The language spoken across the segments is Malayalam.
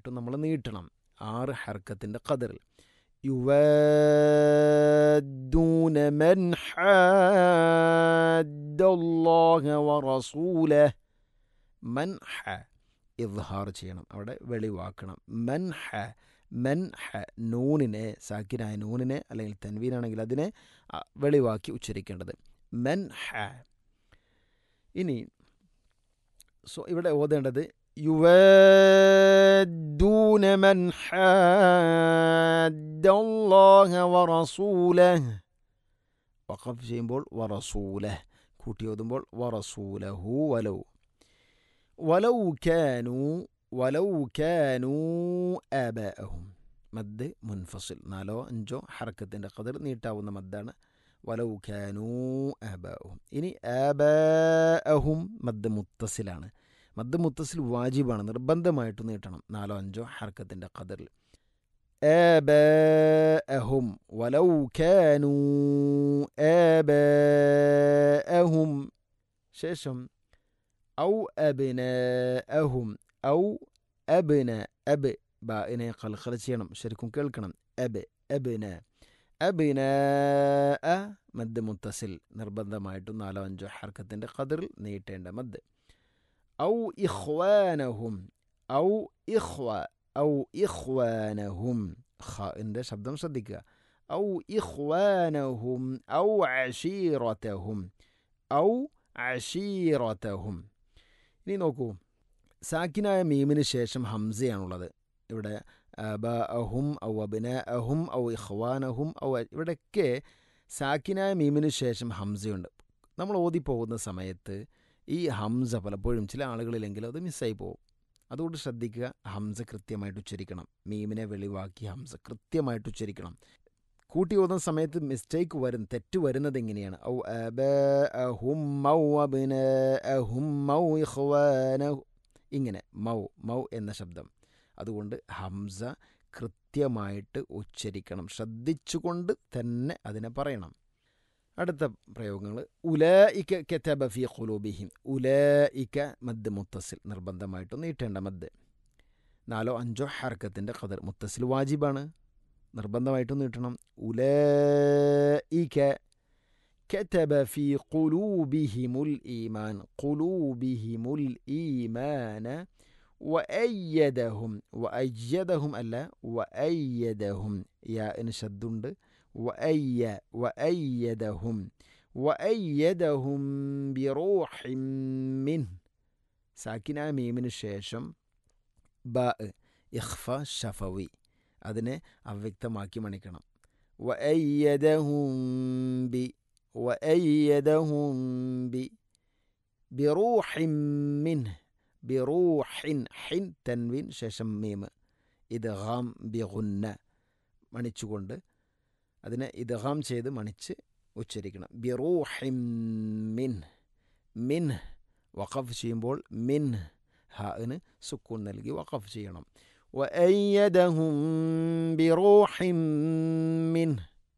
നിർബന്ധമായിട്ടും നമ്മൾ നീട്ടണം ആറ് ഹർക്കത്തിൻ്റെ കതിറിൽ يوادون من حاد الله ورسوله മൻ ഹ ഇദ്ഹാർ ചെയ്യണം അവിടെ വെളിവാക്കണം മൻ ഹ മൻ ഹ നൂനിനെ സാക്കിനായ നൂനിനെ അല്ലെങ്കിൽ തൻവീനാണെങ്കിൽ അതിനെ അ, വെളിവാക്കി ഉച്ചരിക്കേണ്ടത് മൻ ഹ ഇനി സോ ഇവിടെ ഓതേണ്ടത് يوادون من حاد الله ورسوله വഖഫ് ചെയ്യുമ്പോൾ വറസൂലഹ് കൂട്ടി ഓതുമ്പോൾ വറസൂലഹു വലൗ വലൗ കാനു വലൗ കാനു ആബാഅഹും മദ് മുൻഫസിൽ നാലോ അഞ്ചോ ഹർക്കത്തിൻ്റെ കതിർ നീട്ടാവുന്ന മദ്ദാണ് വലൗ കാനു ആബാഅഹും ഇനി ആബാഅഹും മദ് മുത്തസിലാണ് മദ് മുത്തസിൽ വാജിബാണ് നിർബന്ധമായിട്ട് നീട്ടണം നാലോ അഞ്ചോ ഹർക്കത്തിൻ്റെ കതിറിൽ آباءهم ولو كانوا آباءهم ശേഷം ഔ അബിനാഅഹും ഔ അബിന അബ് ബാഇനെ കൽഖല ചെയ്യണം ശരിക്കും കേൾക്കണം അബ് അബിന അബിന മദ് മുത്തസിൽ നിർബന്ധമായിട്ടും നാലോ അഞ്ചോ ഹർക്കത്തിൻ്റെ കതിറിൽ നീട്ടേണ്ട മദ് ഔ ഇഖ്വാനഹും ഔ ഇഖ്വ ഔ ഇഖ്വാനഹും ഖാഇൻ്റെ ശബ്ദം ശ്രദ്ധിക്കുക ഔ ഇഖ്വാനഹും ഔ അഷീറത്തഹും ഔ അഷീറത്തഹും ഇനി നോക്കൂ സാക്കിനായ മീമിന് ശേഷം ഹംസയാണുള്ളത് ഇവിടെ അബ അഹും ഔ അബിന അഹും ഔ ഇഖ്വാനഹും ഔ ഇവിടെയൊക്കെ സാക്കിനായ മീമിന് ശേഷം ഹംസയുണ്ട് നമ്മൾ ഓതിപ്പോകുന്ന സമയത്ത് ഈ ഹംസ പലപ്പോഴും ചില ആളുകളിലെങ്കിലും അത് മിസ്സായി പോകും അതുകൊണ്ട് ശ്രദ്ധിക്കുക ഹംസ കൃത്യമായിട്ട് ഉച്ചരിക്കണം മീമിനെ വെളിവാക്കി ഹംസ കൃത്യമായിട്ട് ഉച്ചരിക്കണം കൂട്ടി ഓതുന്ന സമയത്ത് മിസ്റ്റേക്ക് വരും തെറ്റ് വരുന്നത് എങ്ങനെയാണ് ഔ അബഅഹും മൗ അബ്നഅഹും മൗ ഇഖ്വാനഹു ഇങ്ങനെ മൗ മൗ എന്ന ശബ്ദം അതുകൊണ്ട് ഹംസ കൃത്യമായിട്ട് ഉച്ചരിക്കണം ശ്രദ്ധിച്ചുകൊണ്ട് തന്നെ അതിനെ പറയണം അടുത്ത പ്രയോഗങ്ങൾ ഉലായിക്ക കെറ്റബ ഫി ഖുലൂബിഹിം ഉലായിക്ക മദ് മുത്തസിൽ നിർബന്ധമായിട്ടും നീട്ടേണ്ട മദ് നാലോ അഞ്ചോ ഹർക്കത്തിൻ്റെ ഖദർ മുത്തസിൽ വാജിബാണ് നിർബന്ധമായിട്ടും നീട്ടണം ഉലായിക്ക كتب في قلوبهم الإيمان قلوبهم الإيمان وأيدهم وأيدهم ألا وأيدهم يا إن شدند وأي وأيدهم وأيدهم بروح منه ساكن ميمن الشاشم باء ഇഖ്ഫ ഷഫവി അതിനെ അവ്യക്തമാക്കി മണിക്കണം വഅയ്യദഹും ബി വഅയ്യദഹും ബി ബിറൂഹിൻ മിൻഹ് ബിറൂഹിൻ ഹിൻ തൻവീൻ ശേഷം മീം ഇദ്ഗാം ബിഗുന്ന മണിച്ചുകൊണ്ട് അതിനെ ഇദ്ഗാം ചെയ്ത് മണിച്ച് ഉച്ചരിക്കണം ബിറൂഹിൻ മിൻ മിൻ വഖഫ് ചെയ്യുമ്പോൾ മിൻ ഹാന് സുക്കൂൺ നൽകി വഖഫ് ചെയ്യണം وأيدهم بروح منه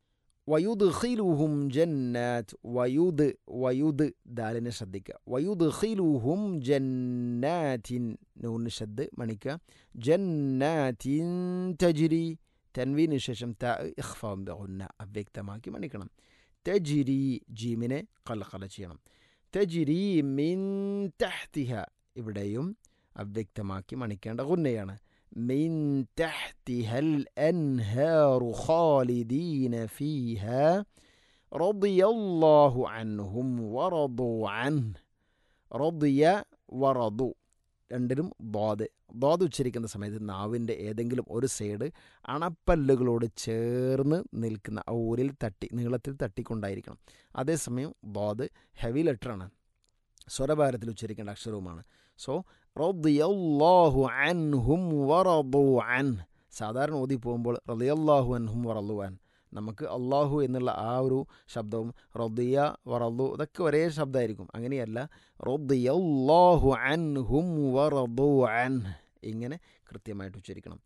ويدخلهم جنات ويد ويد دالنا شدك ويدخلهم جنات نون شد منك جنات تجري تنوين الششم تاء إخفاء بغنى أبيك تماكي منكنا تجري جيمنه قلقل ചെയ്യണം തജിരി മിൻ തഹ്തിഹ ഇവിടെയും അവ്യക്തമാക്കി മണിക്കേണ്ട ഗുന്നയാണ് من تحتها الأنهار خالدين فيها رضي الله عنهم ورضوا عنه رضي ورضوا രണ്ടിലും ദ്വാദ് ദ്വാദ് ഉച്ചരിക്കുന്ന സമയത്ത് നാവിൻ്റെ ഏതെങ്കിലും ഒരു സൈഡ് അണപ്പല്ലുകളോട് ചേർന്ന് നിൽക്കുന്ന ഊരിൽ തട്ടി നീളത്തിൽ തട്ടിക്കൊണ്ടായിരിക്കണം അതേസമയം ദ്വാദ് ഹെവി ലെറ്ററാണ് സ്വരഭാരത്തിൽ ഉച്ചരിക്കേണ്ട അക്ഷരവുമാണ് സോ റദിയല്ലാഹു അൻഹും വറദു അൻ സാധാരണ ഓതി പോകുമ്പോൾ റദിയല്ലാഹു അൻഹും വറദു അൻ നമുക്ക് അള്ളാഹു എന്നുള്ള ആ ഒരു ശബ്ദവും റദിയ വറദു ഇതൊക്കെ ഒരേ ശബ്ദമായിരിക്കും അങ്ങനെയല്ല റദിയല്ലാഹു അൻഹും വറദു അൻ ഇങ്ങനെ കൃത്യമായിട്ട് ഉച്ചരിക്കണം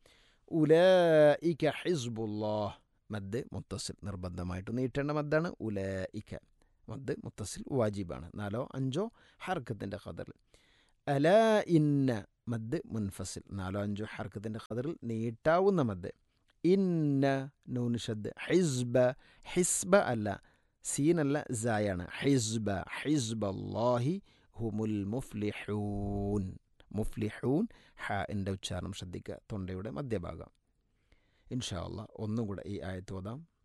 ഉലഇക ഹിസ്ബുല്ലാഹ് മദ് മുത്തസിൽ നിർബന്ധമായിട്ട് നീട്ടേണ്ട മദ്ദാണ് ഉലഇക മദ് മുത്തസിൽ വാജിബാണ് നാലോ അഞ്ചോ ഹർക്കത്തിൻ്റെ ഖദറിൽ അല ഇന്ന മദ് മുൻഫസിൽ നാലോ അഞ്ചോ ഹർക്കത്തിൻ്റെ ഖദറിൽ നീട്ടാവുന്ന മദ് ഇന്ന നൂനിഷദ് ഹിസ്ബ ഹിസ്ബ അല്ല സീനല്ല സായാണ് ഹിസ്ബ ഹിസ്ബ അല്ലാഹി ഹുമുൽ മുഫ്ലിഹൂൻ മുഫ്ലിഹൂൻ ഹ എൻ്റെ ഉച്ചാരണം ശ്രദ്ധിക്കുക തൊണ്ടയുടെ മധ്യഭാഗം ഇൻഷാ അള്ളാഹ് ഒന്നും കൂടെ ഈ ആയത്ത് ഓതാം